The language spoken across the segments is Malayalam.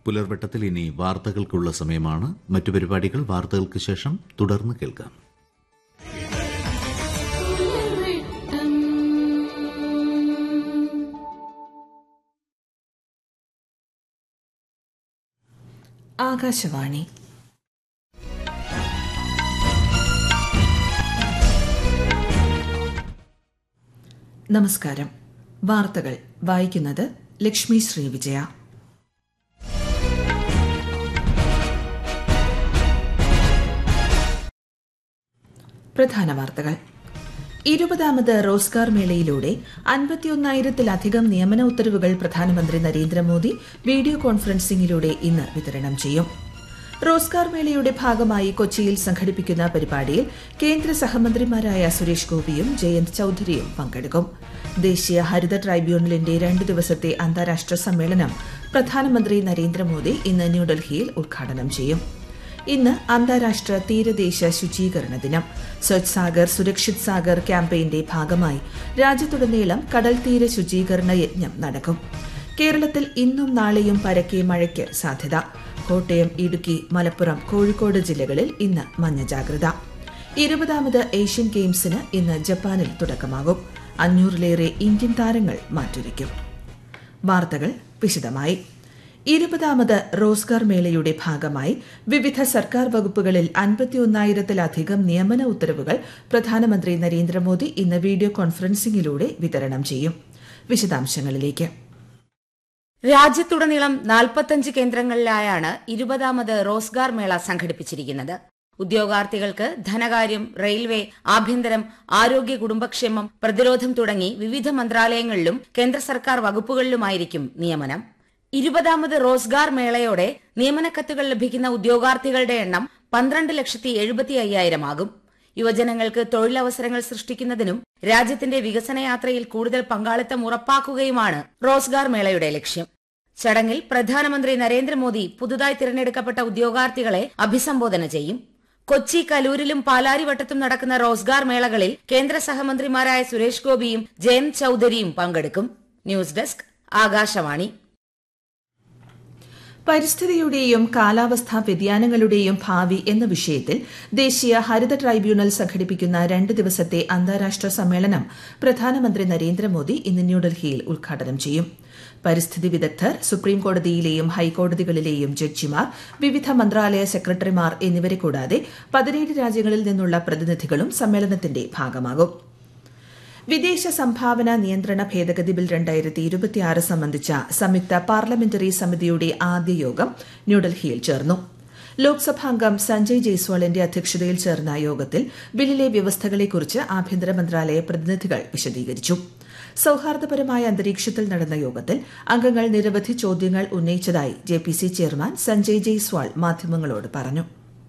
പുലർവട്ടത്തിൽ ഇനി വാർത്തകൾക്കുള്ള സമയമാണ് മറ്റു പരിപാടികൾ വാർത്തകൾക്ക് ശേഷം തുടർന്ന് കേൾക്കാം ആകാശവാണി നമസ്കാരം വാർത്തകൾ വായിക്കുന്നത് ലക്ഷ്മി ശ്രീ വിജയ പ്രധാന വാർത്തകൾ ഇരുപതാമത് റോസ്ഗാർ മേളയിലൂടെ അൻപത്തിയൊന്നായിരത്തിലധികം നിയമന ഉത്തരവുകൾ പ്രധാനമന്ത്രി നരേന്ദ്രമോദി വീഡിയോ കോൺഫറൻസിംഗിലൂടെ ഇന്ന് വിതരണം ചെയ്യും റോസ്ഗാർ മേളയുടെ ഭാഗമായി കൊച്ചിയിൽ സംഘടിപ്പിക്കുന്ന പരിപാടിയിൽ കേന്ദ്ര സഹമന്ത്രിമാരായ സുരേഷ് ഗോപിയും ജയന്ത് ചൌധരിയും പങ്കെടുക്കും ദേശീയ ഹരിത ട്രൈബ്യൂണലിന്റെ രണ്ട് ദിവസത്തെ അന്താരാഷ്ട്ര സമ്മേളനം പ്രധാനമന്ത്രി നരേന്ദ്രമോദി ഇന്ന് ന്യൂഡൽഹിയിൽ ഉദ്ഘാടനം ചെയ്യും ഇന്ന് അന്താരാഷ്ട്ര തീരദേശ ശുചീകരണ ദിനം സ്വച്ഛ് സാഗർ സുരക്ഷിത് സാഗർ ക്യാമ്പയിന്റെ ഭാഗമായി രാജ്യത്തുടനീളം കടൽ തീര ശുചീകരണ യജ്ഞം നടക്കും കേരളത്തിൽ ഇന്നും നാളെയും പരക്കെ മഴയ്ക്ക് സാധ്യത കോട്ടയം ഇടുക്കി മലപ്പുറം കോഴിക്കോട് ജില്ലകളിൽ ഇന്ന് മഞ്ഞ ജാഗ്രത ഇരുപതാമത് ഏഷ്യൻ ഗെയിംസിന് ഇന്ന് ജപ്പാനിൽ തുടക്കമാകും അഞ്ഞൂറിലേറെ ഇന്ത്യൻ താരങ്ങൾ മാറ്റുരയ്ക്കും വാർത്തകൾ വിശദമായി ഇരുപതാമത് റോസ്ഗാർ മേളയുടെ ഭാഗമായി വിവിധ സർക്കാർ വകുപ്പുകളിൽ അൻപത്തിയൊന്നായിരത്തിലധികം നിയമന ഉത്തരവുകൾ പ്രധാനമന്ത്രി നരേന്ദ്രമോദി ഇന്ന് വീഡിയോ കോൺഫറൻസിംഗിലൂടെ വിതരണം ചെയ്യും വിശദാംശങ്ങളിലേക്ക് രാജ്യത്തുടനീളം നാൽപ്പത്തഞ്ച് കേന്ദ്രങ്ങളിലായാണ് ഇരുപതാമത് റോസ്ഗാർ മേള സംഘടിപ്പിച്ചിരിക്കുന്നത് ഉദ്യോഗാർത്ഥികൾക്ക് ധനകാര്യം റെയിൽവേ ആഭ്യന്തരം ആരോഗ്യ കുടുംബക്ഷേമം പ്രതിരോധം തുടങ്ങി വിവിധ മന്ത്രാലയങ്ങളിലും കേന്ദ്ര സർക്കാർ വകുപ്പുകളിലുമായിരിക്കും നിയമനം ഇരുപതാമത് റോസ്ഗാർ മേളയോടെ നിയമനക്കത്തുകൾ ലഭിക്കുന്ന ഉദ്യോഗാർത്ഥികളുടെ എണ്ണം പന്ത്രണ്ട് ലക്ഷത്തി എഴുപത്തി അയ്യായിരമാകും യുവജനങ്ങൾക്ക് തൊഴിലവസരങ്ങൾ സൃഷ്ടിക്കുന്നതിനും രാജ്യത്തിന്റെ വികസന യാത്രയിൽ കൂടുതൽ പങ്കാളിത്തം ഉറപ്പാക്കുകയുമാണ് റോസ്ഗാർ മേളയുടെ ലക്ഷ്യം ചടങ്ങിൽ പ്രധാനമന്ത്രി നരേന്ദ്രമോദി പുതുതായി തിരഞ്ഞെടുക്കപ്പെട്ട ഉദ്യോഗാർത്ഥികളെ അഭിസംബോധന ചെയ്യും കൊച്ചി കലൂരിലും പാലാരിവട്ടത്തും നടക്കുന്ന റോസ്ഗാർ മേളകളിൽ കേന്ദ്ര സഹമന്ത്രിമാരായ സുരേഷ് ഗോപിയും ജയന്ത് ചൌധരിയും പങ്കെടുക്കും ന്യൂസ് ഡെസ്ക് ആകാശവാണി പരിസ്ഥിതിയുടെയും കാലാവസ്ഥാ വ്യതിയാനങ്ങളുടെയും ഭാവി എന്ന വിഷയത്തിൽ ദേശീയ ഹരിത ട്രൈബ്യൂണൽ സംഘടിപ്പിക്കുന്ന രണ്ട് ദിവസത്തെ അന്താരാഷ്ട്ര സമ്മേളനം പ്രധാനമന്ത്രി നരേന്ദ്രമോദി ഇന്ന് ന്യൂഡൽഹിയിൽ ഉദ്ഘാടനം ചെയ്യും പരിസ്ഥിതി വിദഗ്ധർ സുപ്രീംകോടതിയിലെയും ഹൈക്കോടതികളിലെയും ജഡ്ജിമാർ വിവിധ മന്ത്രാലയ സെക്രട്ടറിമാർ എന്നിവരെ കൂടാതെ പതിനേഴ് രാജ്യങ്ങളിൽ നിന്നുള്ള പ്രതിനിധികളും സമ്മേളനത്തിന്റെ ഭാഗമാകും വിദേശ സംഭാവന നിയന്ത്രണ ഭേദഗതി ബിൽ രണ്ടായിരത്തി ഇരുപത്തിയാറ് സംബന്ധിച്ച സംയുക്ത പാർലമെന്ററി സമിതിയുടെ ആദ്യ യോഗം ന്യൂഡൽഹിയിൽ ചേർന്നു ലോക്സഭാംഗം സഞ്ജയ് ജയ്സ്വാളിന്റെ അധ്യക്ഷതയിൽ ചേർന്ന യോഗത്തിൽ ബില്ലിലെ വ്യവസ്ഥകളെക്കുറിച്ച് ആഭ്യന്തര മന്ത്രാലയ പ്രതിനിധികൾ വിശദീകരിച്ചു സൌഹാർദ്ദപരമായ അന്തരീക്ഷത്തിൽ നടന്ന യോഗത്തിൽ അംഗങ്ങൾ നിരവധി ചോദ്യങ്ങൾ ഉന്നയിച്ചതായി J P C chairman Sanjay Jaiswal മാധ്യമങ്ങളോട് പറഞ്ഞു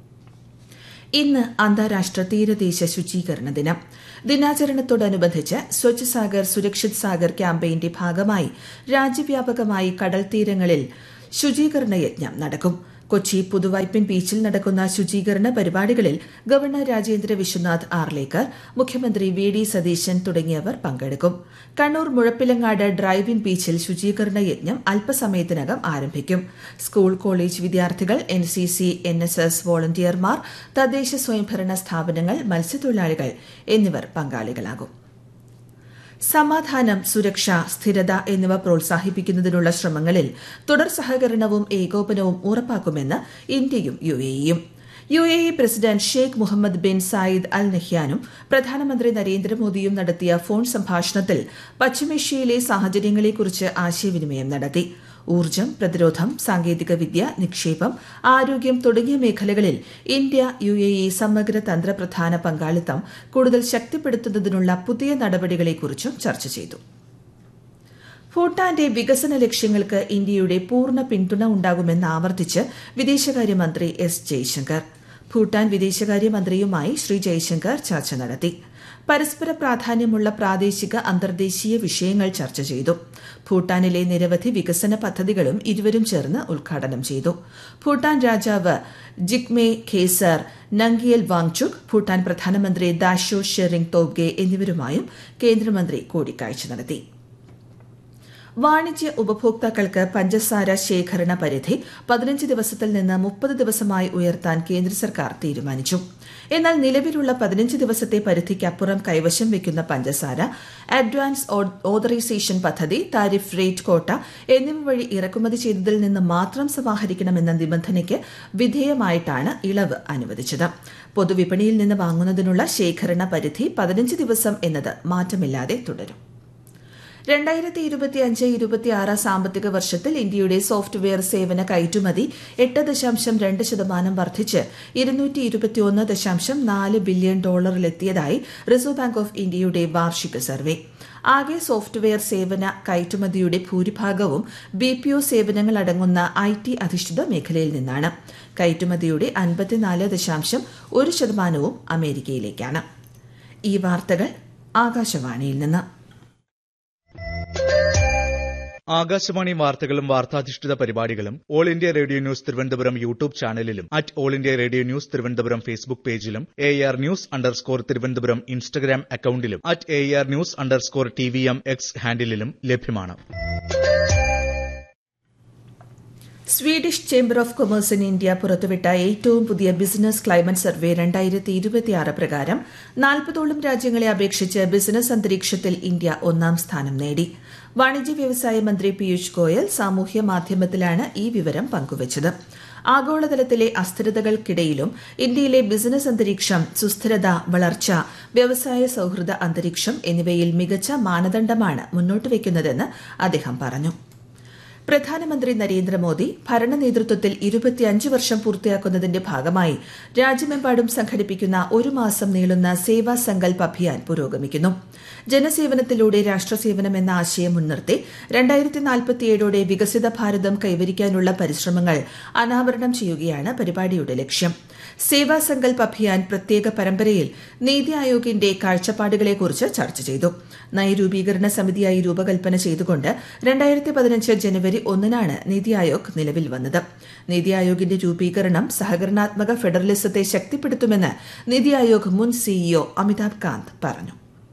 ഇന്ന് അന്താരാഷ്ട്ര തീരദേശ ശുചീകരണ ദിനം ദിനാചരണത്തോടനുബന്ധിച്ച് സ്വച്ഛ് സാഗർ സുരക്ഷിത് സാഗർ ക്യാമ്പയിന്റെ ഭാഗമായി രാജ്യവ്യാപകമായി കടൽ തീരങ്ങളിൽ ശുചീകരണ യജ്ഞം നടക്കും കൊച്ചി പുതുവൈപ്പിൻ ബീച്ചിൽ നടക്കുന്ന ശുചീകരണ പരിപാടികളിൽ ഗവർണർ രാജേന്ദ്ര വിശ്വനാഥ് ആർലേക്കർ മുഖ്യമന്ത്രി വി ഡി സതീശൻ തുടങ്ങിയവർ പങ്കെടുക്കും കണ്ണൂർ മുഴപ്പിലങ്ങാട് ഡ്രൈവ് ഇൻ ബീച്ചിൽ ശുചീകരണ യജ്ഞം അല്പസമയത്തിനകം ആരംഭിക്കും സ്കൂൾ കോളേജ് വിദ്യാർത്ഥികൾ N C C N S S വോളണ്ടിയർമാർ തദ്ദേശ സ്വയംഭരണ സ്ഥാപനങ്ങൾ മത്സ്യത്തൊഴിലാളികൾ എന്നിവർ പങ്കാളികളാകും സമാധാനം സുരക്ഷ സ്ഥിരത എന്നിവ പ്രോത്സാഹിപ്പിക്കുന്നതിനുള്ള ശ്രമങ്ങളിൽ തുടർ സഹകരണവും ഏകോപനവും ഉറപ്പാക്കുമെന്ന് ഇന്ത്യയും യു എയും U A E president Sheikh Mohammed bin Zayed Al നഹ്യാനും പ്രധാനമന്ത്രി നരേന്ദ്രമോദിയും നടത്തിയ ഫോൺ സംഭാഷണത്തിൽ പശ്ചിമേഷ്യയിലെ സാഹചര്യങ്ങളെക്കുറിച്ച് ആശയവിനിമയം നടത്തി ഊർജ്ജം പ്രതിരോധം സാങ്കേതികവിദ്യ നിക്ഷേപം ആരോഗ്യം തുടങ്ങിയ മേഖലകളിൽ ഇന്ത്യ യു എ ഇ സമഗ്ര തന്ത്രപ്രധാന പങ്കാളിത്തം കൂടുതൽ ശക്തിപ്പെടുത്തുന്നതിനുള്ള പുതിയ നടപടികളെക്കുറിച്ചും ചർച്ച ചെയ്തു ഭൂട്ടാന്റെ വികസന ലക്ഷ്യങ്ങൾക്ക് ഇന്ത്യയുടെ പൂർണ്ണ പിന്തുണ ഉണ്ടാകുമെന്ന് ആവർത്തിച്ച് വിദേശകാര്യമന്ത്രി എസ് ജയശങ്കർ ഭൂട്ടാൻ വിദേശകാര്യമന്ത്രിയുമായി ശ്രീ ജയശങ്കർ ചർച്ച നടത്തി പരസ്പര പ്രാധാന്യമുള്ള പ്രാദേശിക അന്തർദേശീയ വിഷയങ്ങൾ ചർച്ച ചെയ്തു ഭൂട്ടാനിലെ നിരവധി വികസന പദ്ധതികളും ഇരുവരും ചേർന്ന് ഉദ്ഘാടനം ചെയ്തു ഭൂട്ടാൻ രാജാവ് ജിഗ്മെ ഖേസർ നങ്കിയൽ വാങ്ചുക് ഭൂട്ടാൻ പ്രധാനമന്ത്രി ദാഷോ ഷെറിംഗ് തോബ്ഗെ എന്നിവരുമായും കേന്ദ്രമന്ത്രി കൂടിക്കാഴ്ച നടത്തി വാണിജ്യ ഉപഭോക്താക്കൾക്ക് പഞ്ചസാര ശേഖരണ പരിധി പതിനഞ്ച് ദിവസത്തിൽ നിന്ന് മുപ്പത് ദിവസമായി ഉയർത്താൻ കേന്ദ്ര സർക്കാർ തീരുമാനിച്ചു എന്നാൽ നിലവിലുള്ള പതിനഞ്ച് ദിവസത്തെ പരിധിക്കപ്പുറം കൈവശം വയ്ക്കുന്ന പഞ്ചസാര അഡ്വാൻസ് ഓതറൈസേഷൻ പദ്ധതി താരിഫ് റേറ്റ് കോട്ട എന്നിവ വഴി ഇറക്കുമതി ചെയ്തതിൽ നിന്ന് മാത്രം സമാഹരിക്കണമെന്ന നിബന്ധനയ്ക്ക് വിധേയമായിട്ടാണ് ഇളവ് അനുവദിച്ചത് പൊതുവിപണിയിൽ നിന്ന് വാങ്ങുന്നതിനുള്ള ശേഖരണ പരിധി പതിനഞ്ച് ദിവസം എന്നത് മാറ്റമില്ലാതെ തുടരും രണ്ടായിരത്തി ഇരുപത്തിയഞ്ച് ഇരുപത്തിയാറ് സാമ്പത്തിക വർഷത്തിൽ ഇന്ത്യയുടെ സോഫ്റ്റ്വെയർ സേവന കയറ്റുമതി എട്ട് ദശാംശം രണ്ട് ശതമാനം വർദ്ധിച്ച് ഇരുന്നൂറ്റി ഇരുപത്തിയൊന്ന് ദശാംശം നാല് ബില്യൺ ഡോളറിലെത്തിയതായി റിസർവ് ബാങ്ക് ഓഫ് ഇന്ത്യയുടെ വാർഷിക സർവേ ആകെ സോഫ്റ്റ്വെയർ സേവന കയറ്റുമതിയുടെ ഭൂരിഭാഗവും ബി പി ഒ സേവനങ്ങൾ അടങ്ങുന്ന ഐ ടി അധിഷ്ഠിത മേഖലയിൽ നിന്നാണ് കയറ്റുമതിയുടെ അൻപത്തിനാല് ദശാംശം ഒരു ശതമാനവും അമേരിക്കയിലേക്കാണ് ഈ വാർത്തകൾ ആകാശവാണിയിൽ നിന്ന് ആകാശവാണി വാർത്തകളും വാർത്താധിഷ്ഠിത പരിപാടികളും All India Radio News Thiruvananthapuram YouTube ചാനലിലും at All India Radio News Thiruvananthapuram Facebook പേജിലും A R news underscore Thiruvananthapuram Instagram അക്കൌണ്ടിലും at A R news underscore T V M X ഹാൻഡിലും ലഭ്യമാണ് Swedish chamber of commerce in India പുറത്തുവിട്ട ഏറ്റവും പുതിയ ബിസിനസ് ക്ലൈമറ്റ് സർവേ രണ്ടായിരത്തി ഇരുപത്തിയാറ് പ്രകാരം നാൽപ്പതോളം രാജ്യങ്ങളെ അപേക്ഷിച്ച് ബിസിനസ് അന്തരീക്ഷത്തിൽ ഇന്ത്യ ഒന്നാം സ്ഥാനം നേടി വാണിജ്യ വ്യവസായ മന്ത്രി പീയൂഷ് ഗോയൽ സാമൂഹ്യ മാധ്യമത്തിലാണ് ഈ വിവരം പങ്കുവച്ചത് ആഗോളതലത്തിലെ അസ്ഥിരതകൾക്കിടയിലും ഇന്ത്യയിലെ ബിസിനസ് അന്തരീക്ഷം സുസ്ഥിരത വളർച്ച വ്യവസായ സൌഹൃദ അന്തരീക്ഷം എന്നിവയിൽ മികച്ച മാനദണ്ഡമാണ് മുന്നോട്ട് വയ്ക്കുന്നതെന്ന് അദ്ദേഹം പറഞ്ഞു പ്രധാനമന്ത്രി നരേന്ദ്രമോദി ഭരണ നേതൃത്വത്തിൽ ഇരുപത്തിയഞ്ച് വർഷം പൂർത്തിയാക്കുന്നതിന്റെ ഭാഗമായി രാജ്യമെമ്പാടും സംഘടിപ്പിക്കുന്ന ഒരു മാസം നീളുന്ന സേവാ സങ്കൽപ് അഭിയാൻ പുരോഗമിക്കുന്നു ജനസേവനത്തിലൂടെ രാഷ്ട്രസേവനം എന്ന ആശയം മുൻനിർത്തി രണ്ടായിരത്തി നാൽപ്പത്തിയേഴോടെ വികസിത ഭാരതം കൈവരിക്കാനുള്ള പരിശ്രമങ്ങൾ അനാവരണം ചെയ്യുകയാണ് പരിപാടിയുടെ ലക്ഷ്യം സേവാ സങ്കൽപ് അഭിയാൻ പ്രത്യേക പരമ്പരയിൽ നീതി ആയോഗിന്റെ കാഴ്ചപ്പാടുകളെക്കുറിച്ച് ചർച്ച ചെയ്തു നയരൂപീകരണ സമിതിയായി രൂപകൽപ്പന ചെയ്തുകൊണ്ട് രണ്ടായിരത്തി പതിനഞ്ച് ജനുവരി ഒന്നിനാണ് നീതി ആയോഗ് നിലവിൽ വന്നത് നീതി ആയോഗിന്റെ രൂപീകരണം സഹകരണാത്മക ഫെഡറലിസത്തെ ശക്തിപ്പെടുത്തുമെന്ന് നീതി ആയോഗ് മുൻ സിഇഒ അമിതാഭ് കാന്ത് പറഞ്ഞു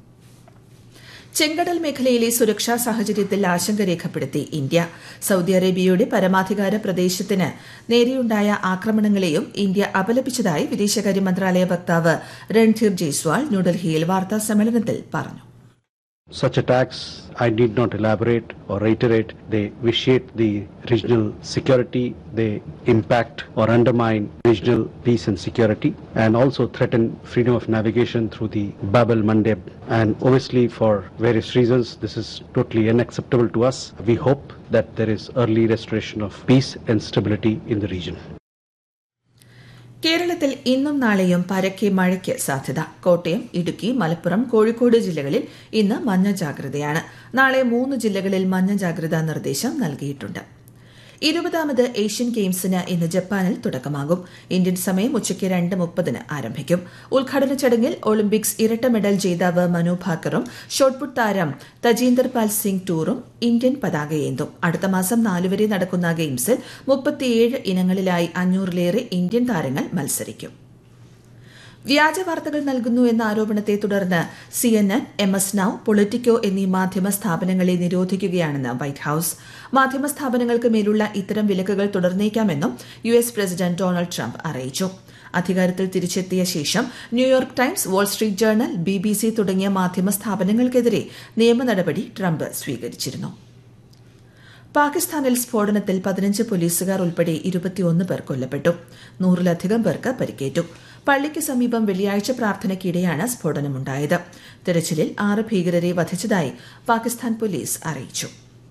ചെങ്കടൽ മേഖലയിലെ സുരക്ഷാ സാഹചര്യത്തിൽ ആശങ്ക രേഖപ്പെടുത്തി ഇന്ത്യ സൌദി അറേബ്യയുടെ പരമാധികാര പ്രദേശത്തിന് നേരെയുണ്ടായ ആക്രമണങ്ങളെയും ഇന്ത്യ അപലപിച്ചതായി വിദേശകാര്യ മന്ത്രാലയ വക്താവ് രൺധീർ ജയ്സ്വാൾ ന്യൂഡൽഹിയിൽ വാർത്താ സമ്മേളനത്തിൽ പറഞ്ഞു Such attacks, I need not elaborate or reiterate, they vitiate the regional security, they impact or undermine regional peace and security, and also threaten freedom of navigation through the Bab el Mandeb. And obviously, for various reasons, this is totally unacceptable to us. We hope that there is early restoration of peace and stability in the region. കേരളത്തിൽ ഇന്നും നാളെയും പരക്കെ മഴയ്ക്ക് സാധ്യത കോട്ടയം ഇടുക്കി മലപ്പുറം കോഴിക്കോട് ജില്ലകളിൽ ഇന്ന് മഞ്ഞ ജാഗ്രതയാണ് നാളെ മൂന്ന് ജില്ലകളിൽ മഞ്ഞ ജാഗ്രതാ നിർദ്ദേശം നൽകിയിട്ടുണ്ട് ഇരുപതാമത് ഏഷ്യൻ ഗെയിംസിന് ഇന്ന് ജപ്പാനിൽ തുടക്കമാകും ഇന്ത്യൻ സമയം ഉച്ചയ്ക്ക് രണ്ട് മുപ്പതിന് ആരംഭിക്കും ഉദ്ഘാടന ചടങ്ങിൽ ഒളിമ്പിക്സ് ഇരട്ട മെഡൽ ജേതാവ് മനു ഭാക്കറും ഷോട്ട്പുട്ട് താരം തജീന്ദർ പാൽ സിംഗ് ടൂറും ഇന്ത്യൻ പതാകയേന്തും അടുത്ത മാസം നാലുവരെ നടക്കുന്ന ഗെയിംസിൽ മുപ്പത്തിയേഴ് ഇനങ്ങളിലായി അഞ്ഞൂറിലേറെ ഇന്ത്യൻ താരങ്ങൾ മത്സരിക്കും വ്യാജ വാർത്തകൾ നൽകുന്നു എന്ന ആരോപണത്തെ തുടർന്ന് C N N M S now Politico എന്നീ മാധ്യമ സ്ഥാപനങ്ങളെ നിരോധിക്കുകയാണെന്ന് വൈറ്റ് ഹൌസ് മാധ്യമ സ്ഥാപനങ്ങൾക്ക് മേലുള്ള ഇത്തരം വിലക്കുകൾ തുടർന്നേക്കാമെന്നും U S president Donald Trump അറിയിച്ചു അധികാരത്തിൽ തിരിച്ചെത്തിയ ശേഷം New York Times Wall Street Journal B B C തുടങ്ങിയ മാധ്യമ സ്ഥാപനങ്ങൾക്കെതിരെ നിയമ നടപടി ട്രംപ് സ്വീകരിച്ചിരുന്നു പാകിസ്ഥാനിൽ സ്ഫോടനത്തിൽ പതിനഞ്ച് പോലീസുകാർ ഉൾപ്പെടെ ഇരുപത്തിയൊന്ന് പേർ കൊല്ലപ്പെട്ടു നൂറിലധികം പേർക്ക് പരിക്കേറ്റു പള്ളിക്ക് സമീപം വെള്ളിയാഴ്ച പ്രാർത്ഥനയ്ക്കിടെയാണ് സ്ഫോടനമുണ്ടായത് തെരച്ചിലിൽ ആറ് ഭീകരരെ വധിച്ചതായി പാകിസ്ഥാൻ പോലീസ് അറിയിച്ചു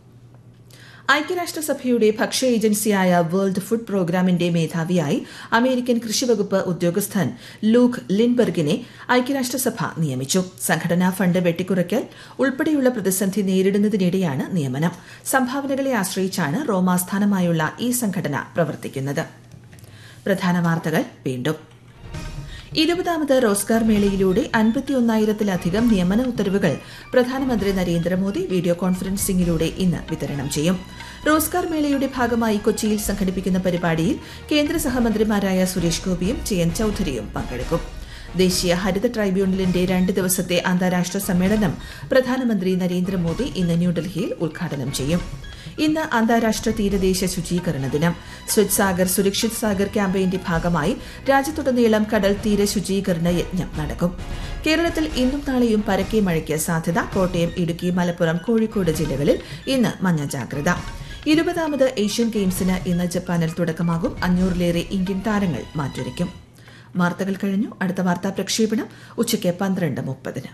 ഐക്യരാഷ്ട്രസഭയുടെ ഭക്ഷ്യ ഏജൻസിയായ വേൾഡ് ഫുഡ് പ്രോഗ്രാമിന്റെ മേധാവിയായി അമേരിക്കൻ കൃഷിവകുപ്പ് ഉദ്യോഗസ്ഥൻ ലൂക്ക് ലിൻബർഗിനെ ഐക്യരാഷ്ട്രസഭ നിയമിച്ചു സംഘടനാ ഫണ്ട് വെട്ടിക്കുറയ്ക്കൽ ഉൾപ്പെടെയുള്ള പ്രതിസന്ധി നേരിടുന്നതിനിടെയാണ് നിയമനം സംഭാവനകളെ ആശ്രയിച്ചാണ് റോമാസ്ഥാനമായുള്ള ഈ സംഘടന പ്രവർത്തിക്കുന്നത് പ്രധാന വാർത്തകൾ വീണ്ടും ഇരുപതാമത് റോസ്ഗാർ മേളയിലൂടെ അൻപത്തിയൊന്നായിരത്തിലധികം നിയമന ഉത്തരവുകൾ പ്രധാനമന്ത്രി നരേന്ദ്രമോദി വീഡിയോ കോൺഫറൻസിംഗിലൂടെ ഇന്ന് വിതരണം ചെയ്യും റോസ്ഗാർ മേളയുടെ ഭാഗമായി കൊച്ചിയിൽ സംഘടിപ്പിക്കുന്ന പരിപാടിയിൽ കേന്ദ്ര സഹമന്ത്രിമാരായ സുരേഷ് ഗോപിയും ജയന്ത് ചൌധരിയും പങ്കെടുക്കും ദേശീയ ഹരിത ട്രൈബ്യൂണലിന്റെ രണ്ട് ദിവസത്തെ അന്താരാഷ്ട്ര സമ്മേളനം പ്രധാനമന്ത്രി നരേന്ദ്രമോദി ഇന്ന് ന്യൂഡൽഹിയിൽ ഉദ്ഘാടനം ചെയ്യും ഇന്ന് അന്താരാഷ്ട്ര തീരദേശ ശുചീകരണ ദിനം സ്വച്ഛ് സാഗർ സുരക്ഷിത് സാഗർ ക്യാമ്പയിന്റെ ഭാഗമായി രാജ്യത്തുടനീളം കടൽ തീര ശുചീകരണ യജ്ഞം നടക്കും കേരളത്തിൽ ഇന്നും നാളെയും പരക്കെ മഴയ്ക്ക് സാധ്യത കോട്ടയം ഇടുക്കി മലപ്പുറം കോഴിക്കോട് ജില്ലകളിൽ ഇന്ന് മഞ്ഞ ജാഗ്രത ഇരുപതാമത് ഏഷ്യൻ ഗെയിംസിന് ഇന്ന് ജപ്പാനിൽ തുടക്കമാകും അഞ്ഞൂറിലേറെ ഇന്ത്യൻ താരങ്ങൾ മാറ്റുരയ്ക്കും വാർത്തകൾ കഴിഞ്ഞു അടുത്ത വാർത്താ പ്രക്ഷേപണം ഉച്ചയ്ക്ക് പന്ത്രണ്ട് മുപ്പതിന്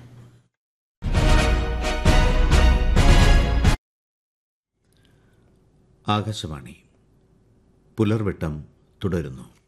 ആകാശവാണി പുലർവെട്ടം തുടരുന്നു